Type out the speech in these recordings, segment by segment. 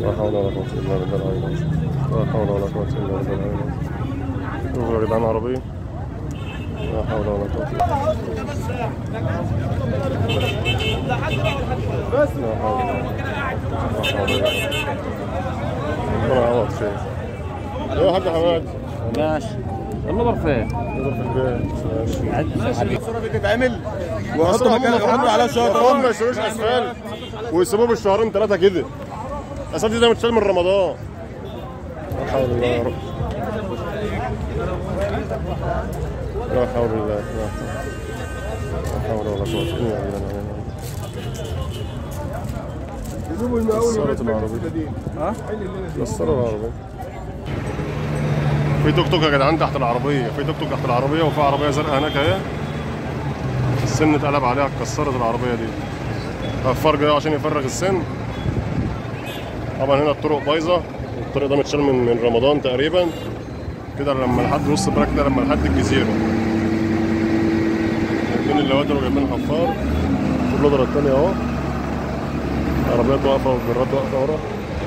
لا حول ولا قوة إلا بالله العلي العظيم لا حول ولا قوة إلا بالله العلي العظيم شوفوا يا جدعان عربية لا حول ولا قوة إلا لا حول لا حول ولا قوة ربنا يعوض خير يا حاج حماد ماشي يلا برفين نروح في البيت ماشي الصوره دي تتعمل ويحطوا مكان يحطوا عليها هم شويه ما يسويش اسفلت ويسيبوه بالشهرين ثلاثه كده الاسفلت دي ده متشال من رمضان لا حول الله يا رب لا حول الله لا حول ولا قوة إلا بالله كسرت العربية ها؟ كسروا العربية في توك توك يا جدعان تحت العربية في توك توك تحت العربية وفي عربية زرقاء هناك اهي السن اتقلب عليها اتكسرت العربية دي الفرج ده عشان يفرغ السن طبعا هنا الطرق بايظة الطريق ده متشال من من رمضان تقريبا كده لما لحد نص البراك ده لما لحد الجزيرة جايبين اللوادر وجايبين حفار في اللودرة التانية اهو عربيات واقفة والجرات واقفة ورا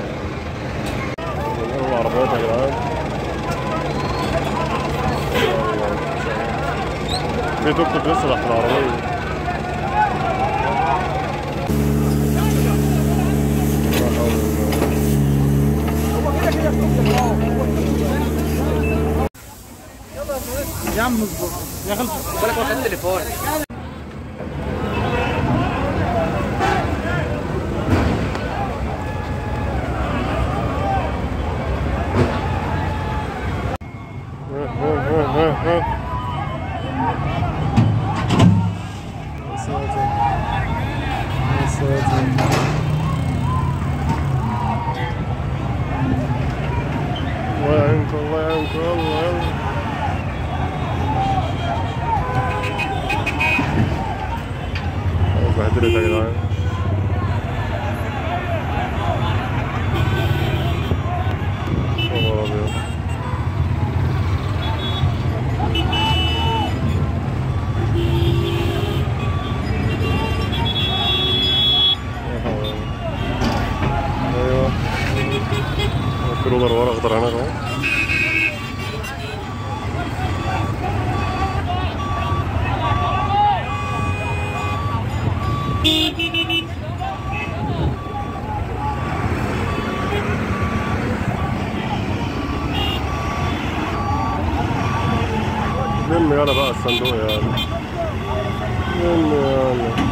العربيات يا جدعان في توك توك لسه تحت العربية لا حول ولا قوة. يا عم اصبر يا اخي بالك واخد التليفون ها ها ها ها يا ساتر يا ساتر الله يعينكم الله يعينكم يلا يلا بهدلت يا جدعان خبر ابيض ايوه الكروبر ورا اخضر هناك اهو لم يلا بقى الصندوق يلا لم يلا